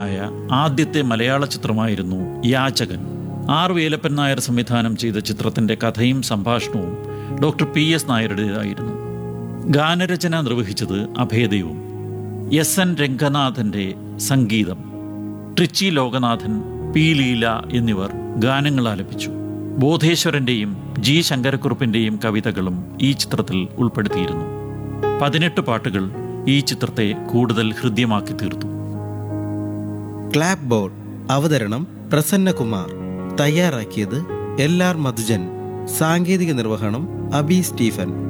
വിജയകരമായ ആദ്യത്തെ മലയാള ചിത്രമായിരുന്നു യാചകൻ ആർ വേലപ്പൻ നായർ സംവിധാനം ചെയ്ത ചിത്രത്തിൻ്റെ കഥയും സംഭാഷണവും ഡോക്ടർ പി എസ് നായരുടേതായിരുന്നു ഗാനരചന നിർവഹിച്ചത് അഭേദയും എസ് എൻ രംഗനാഥൻ്റെ സംഗീതം ട്രിച്ചി ലോകനാഥൻ പി ലീല എന്നിവർ ഗാനങ്ങൾ ആലപിച്ചു ബോധേശ്വരൻ്റെയും ജി ശങ്കരക്കുറുപ്പിൻ്റെയും കവിതകളും ഈ ചിത്രത്തിൽ ഉൾപ്പെടുത്തിയിരുന്നു പതിനെട്ട് പാട്ടുകൾ ഈ ചിത്രത്തെ കൂടുതൽ ഹൃദ്യമാക്കി തീർത്തു ക്ലാപ്പ് ബോർഡ് അവതരണം പ്രസന്നകുമാർ തയ്യാറാക്കിയത് എൽ ആർ മധുജൻ സാങ്കേതിക നിർവഹണം അബി സ്റ്റീഫൻ